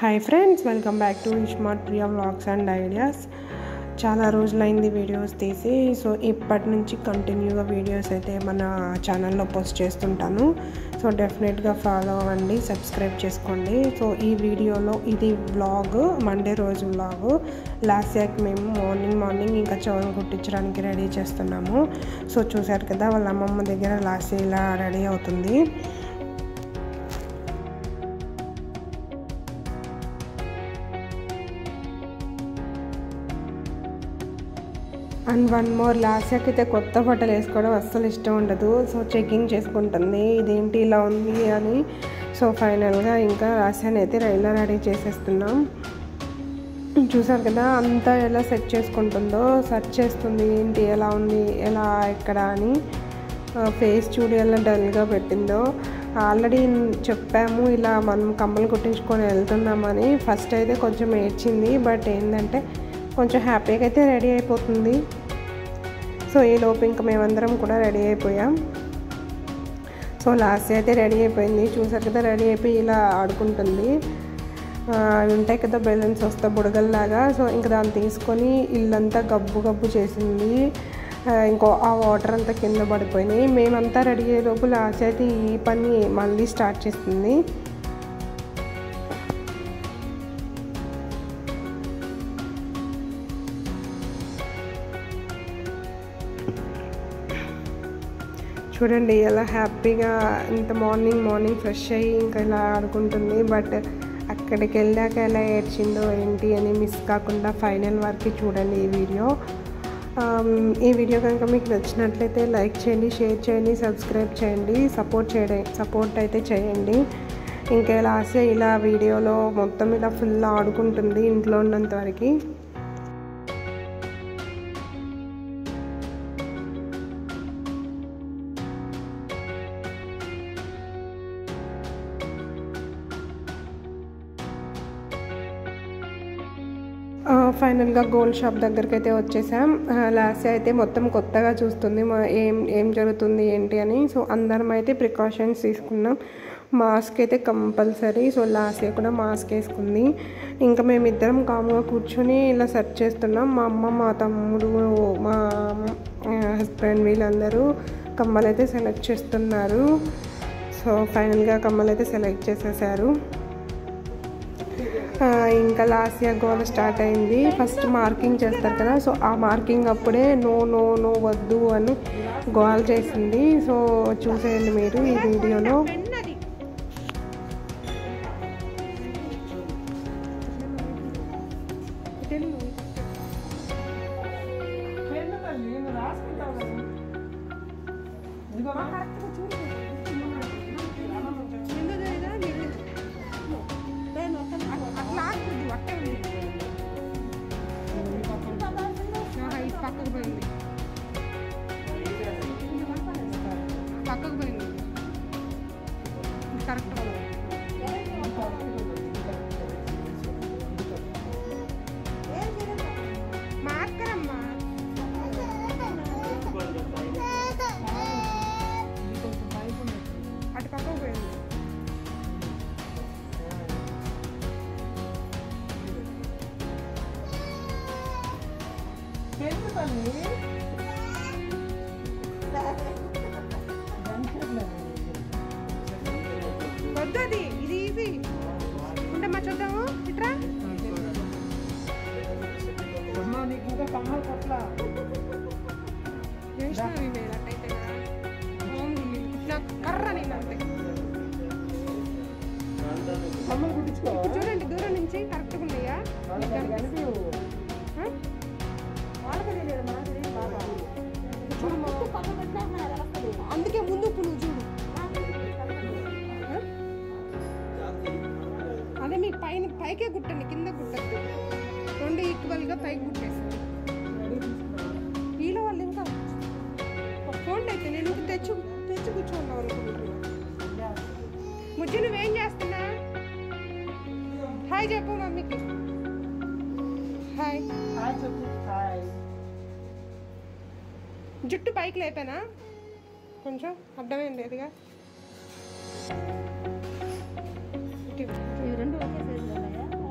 hi friends welcome back to smart Priya vlogs and ideas చాలా రోజులైంది videos తీసి so ఇప్పటి నుంచి కంటిన్యూగా వీడియోస్ అయితే మన ఛానల్లో పోస్ట్ చేస్తుంటాను సో డెఫినెట్గా ఫాలో అవ్వండి సబ్స్క్రైబ్ చేసుకోండి సో ఈ వీడియోలో ఇది వ్లాగ్ మండే రోజు వ్లాగ్ లాస్ట్ ఇయర్కి మేము మార్నింగ్ మార్నింగ్ ఇంకా చౌన్ కుట్టించడానికి రెడీ చేస్తున్నాము సో చూసారు కదా వాళ్ళ అమ్మమ్మ దగ్గర లాస్ట్ ఇలా రెడీ అవుతుంది అండ్ వన్ మోర్ లాస్ట్ ఇయర్కి అయితే కొత్త బట్టలు వేసుకోవడం అస్సలు ఇష్టం ఉండదు సో చెకింగ్ చేసుకుంటుంది ఇదేంటి ఇలా ఉంది అని సో ఫైనల్గా ఇంకా రాశాను అయితే రైల్లో రెడీ చేసేస్తున్నాం చూసారు కదా అంతా ఎలా సెట్ చేసుకుంటుందో సెర్చ్ చేస్తుంది ఏంటి ఎలా ఉంది ఎలా ఎక్కడ అని ఫేస్ చూడు ఎలా డల్గా పెట్టిందో ఆల్రెడీ చెప్పాము ఇలా మనం కమ్మలు కుట్టించుకొని వెళ్తున్నామని ఫస్ట్ అయితే కొంచెం ఏడ్చింది బట్ ఏంటంటే కొంచెం హ్యాపీగా అయితే రెడీ అయిపోతుంది సో ఈ లోపు ఇంకా మేమందరం కూడా రెడీ అయిపోయాం సో లాస్ట్ అయితే రెడీ అయిపోయింది చూసారు కదా రెడీ అయిపోయి ఇలా ఆడుకుంటుంది అవి ఉంటాయి కదా బెలూన్స్ వస్తే బుడగల్లాగా సో ఇంకా దాన్ని తీసుకొని ఇల్లంతా గబ్బు గబ్బు చేసింది ఇంకో ఆ వాటర్ అంతా కింద పడిపోయినాయి మేమంతా రెడీ అయ్యే లోపు లాస్ట్ అయితే ఈ పని మళ్ళీ స్టార్ట్ చేస్తుంది చూడండి ఎలా హ్యాపీగా ఇంత మార్నింగ్ మార్నింగ్ ఫ్రెష్ అయ్యి ఇంకా ఇలా ఆడుకుంటుంది బట్ అక్కడికి వెళ్ళాక ఎలా ఏడ్చిందో ఏంటి అని మిస్ కాకుండా ఫైనల్ వరకు చూడండి ఈ వీడియో ఈ వీడియో కనుక మీకు నచ్చినట్లయితే లైక్ చేయండి షేర్ చేయండి సబ్స్క్రైబ్ చేయండి సపోర్ట్ చేయడం సపోర్ట్ అయితే చేయండి ఇంకా లాస్ట్ ఇలా వీడియోలో మొత్తం ఇలా ఫుల్ ఆడుకుంటుంది ఇంట్లో ఉన్నంత వరకు ఫైనల్గా గోల్డ్ షాప్ దగ్గరికి అయితే వచ్చేసాం లాస్ట్ అయితే మొత్తం కొత్తగా చూస్తుంది మా ఏం ఏం జరుగుతుంది ఏంటి అని సో అందరం అయితే ప్రికాషన్స్ తీసుకున్నాం మాస్క్ అయితే కంపల్సరీ సో లాస్ట్ ఇయర్ కూడా మాస్క్ వేసుకుంది ఇంకా మేమిద్దరం కాముగా కూర్చొని ఇలా సెర్చ్ చేస్తున్నాం మా అమ్మ మా తమ్ముడు మా హస్బెండ్ వీళ్ళందరూ కమ్మలు అయితే సెలెక్ట్ చేస్తున్నారు సో ఫైనల్గా కమ్మలు అయితే సెలెక్ట్ చేసేసారు ఇంకా లాస్ట్ ఇయర్ గోల స్టార్ట్ అయింది ఫస్ట్ మార్కింగ్ చేస్తారు కదా సో ఆ మార్కింగ్ అప్పుడే నో నో నో వద్దు అని గోల్ చేసింది సో చూసేయండి మీరు ఈ వీడియోలో పక్కకు పోయింది పక్కకు పోయింది కరెక్ట్ మార్కరమ్మా అటు పక్కకు పోయింది వద్దది ఇది ఈజీ ఉండమ్మా చూద్దాము ఇట్రా వేసినవి మీద అట్టయితే కర్ర నేను అంతే చూడండి దూరం నుంచి కరెక్ట్గా ఉన్నాయా అందుకే ముందు నువ్వు చూడు అదే మీకు పైన పైకే కుట్టండి కింద కుట్టద్దు రెండు ఈక్వల్గా పైకి కుట్టేసాను వీళ్ళ వాళ్ళు ఇంకా ఫోన్ అయితే నేను ఇంక తెచ్చు తెచ్చి కూర్చుంటాం అనుకుంటున్నా ముజ్జు నువ్వేం చేస్తున్నా హాయ్ చెప్పు మమ్మీకి హాయ్ జుట్టు పైకి లేపానా కొంచెం అర్థమైంది లేదుగా ఇవి రెండు ఒకే సైజులో ఉన్నాయా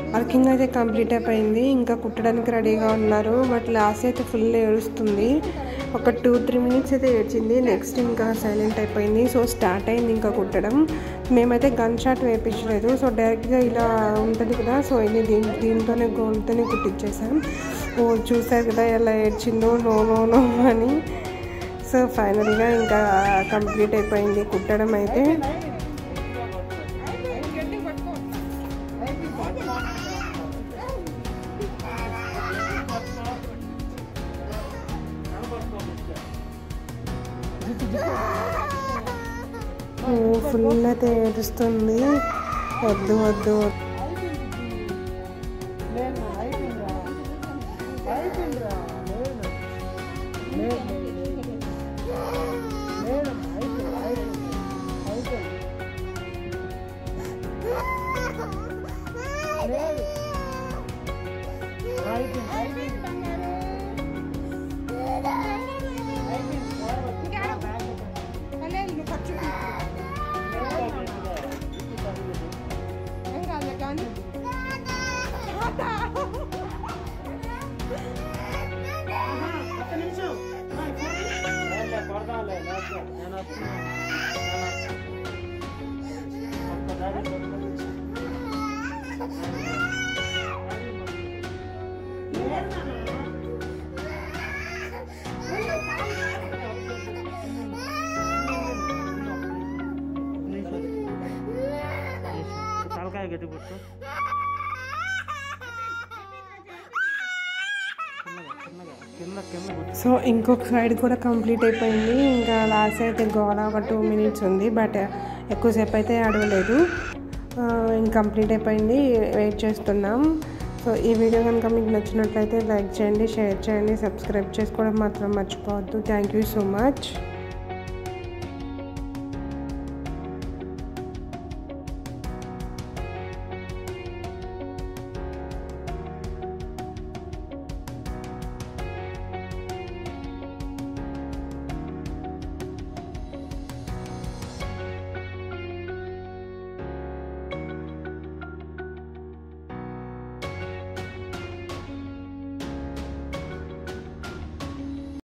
వర్కింగ్ అయితే కంప్లీట్ అయిపోయింది ఇంకా కుట్టడానికి రెడీగా ఉన్నారు బట్ లాస్ట్ అయితే ఫుల్ ఏడుస్తుంది ఒక టూ త్రీ మినిట్స్ అయితే ఏడ్చింది నెక్స్ట్ ఇంకా సైలెంట్ అయిపోయింది సో స్టార్ట్ అయింది ఇంకా కుట్టడం మేమైతే గన్ షాట్ వేయించలేదు సో డైరెక్ట్గా ఇలా ఉంటుంది కదా సో ఇది దీని దీంతోనే గోల్తోనే కుట్టించేసాం ఓ చూసారు కదా ఎలా ఏడ్చిందో నో నో నో అని సో ఫైనల్గా ఇంకా కంప్లీట్ అయిపోయింది కుట్టడం అయితే ఫుల్ అయితే ఏడుస్తుంది వద్దు వద్దు తలకాయ గట్టి పుట్టు చిన్నగా కింద కింద పుట్టు సో ఇంకొక సైడ్ కూడా కంప్లీట్ అయిపోయింది ఇంకా లాస్ట్ అయితే గోడ ఒక టూ మినిట్స్ ఉంది బట్ ఎక్కువసేపు అయితే అడవలేదు ఇంకంప్లీట్ అయిపోయింది వెయిట్ చేస్తున్నాం సో ఈ వీడియో కనుక మీకు నచ్చినట్లయితే లైక్ చేయండి షేర్ చేయండి సబ్స్క్రైబ్ చేసుకోవడం మాత్రం మర్చిపోవద్దు థ్యాంక్ యూ సో మచ్